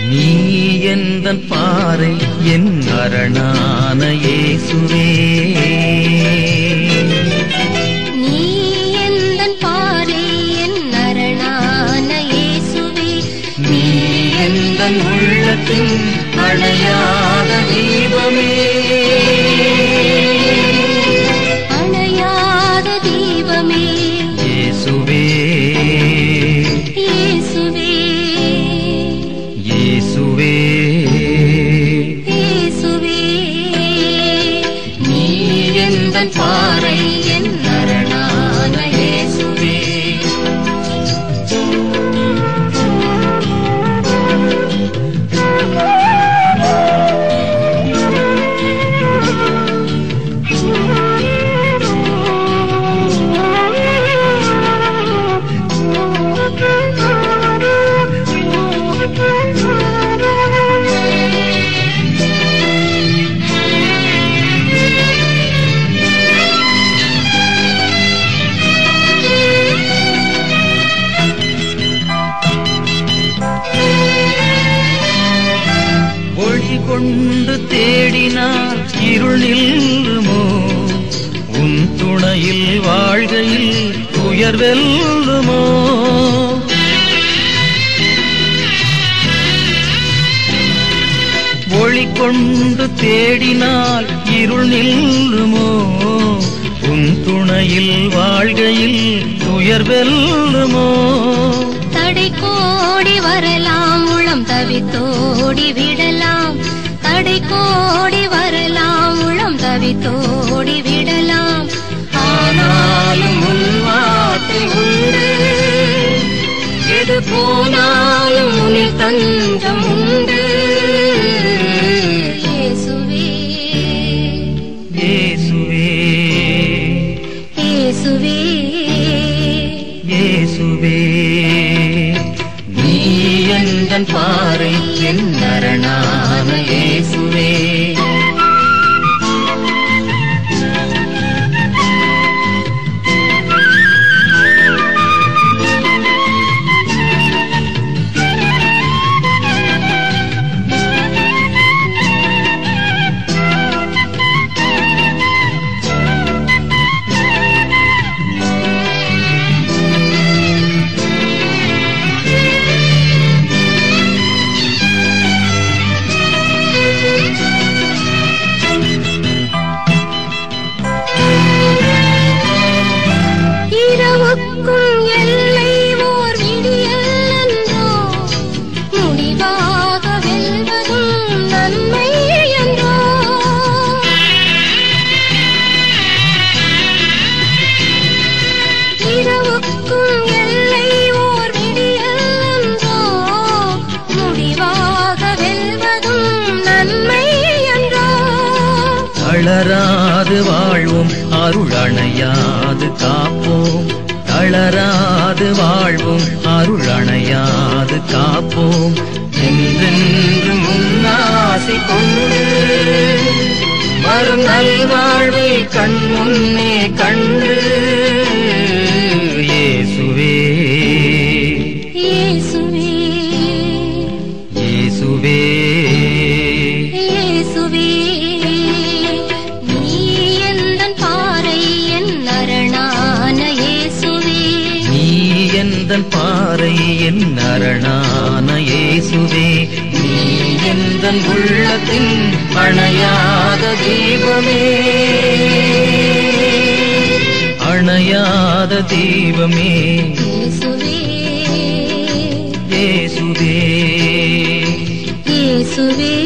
நீ எந்தன் பாறை என் அரணான இயேசுவே நீ எந்தன் பாறை என் அரணான இயேசுவே நீ எந்தன் உள்ளத்தின் அணையாத தீபமே அணையாத தீபமே இயேசுவே இயேசுவே இயேசுவே இயேசுவே நீ எந்தன் பாறை என் அரணான இயேசுவே ஒளி கொண்டு தேடினார் இருள் நில்லுமோ உன் துணையில் வாழ்கையில் உயர் வெல்லுமோ ஒளி கொண்டு தேடினால் இருள் நில்லுமோ உன் துணையில் வாழ்கையில் உயர் வெல்லுமோ தடை கோடி வரலாம் உளம் தவித்தோடி விடலாம் தடை கோடி வரலாம் உளம் தவித்தோடி விடலாம் ஆனாலும் உன் வார்த்தை உண்டு எது போனாலும் உனில் தஞ்சம் உண்டு இயேசுவே இயேசுவே இயேசுவே இயேசுவே நீ எந்தன் பாறை என் அரணான இயேசுவே இரவுக்கும் எல்லை ஓர் விடியல் என்றோ முடிவாக வெல்வதும் நன்மை என்றோ இரவுக்கும் எல்லை ஓர் விடியல் என்றோ முடிவாக வெல்வதும் நன்மை என்றோ தளராது வாழ்வும் அருள் அணையாது காப்போம் தளராது வாழ்வும் அருள் அணையாது காப்போம் என்றென்று முன்னாசை கொண்டு வரும் நல்வாழ்வை கண் முன்னே கண்டு இயேசுவே இயேசுவே இயேசுவே இயேசுவே நீ எந்தன் பாறை என் அரணான இயேசுவே நீ எந்தன் பாறை என் அரணான இயேசுவே நீ எந்தன் உள்ளத்தின் அணையாத தீபமே அணையாத தீபமே இயேசுவே இயேசுவே இயேசுவே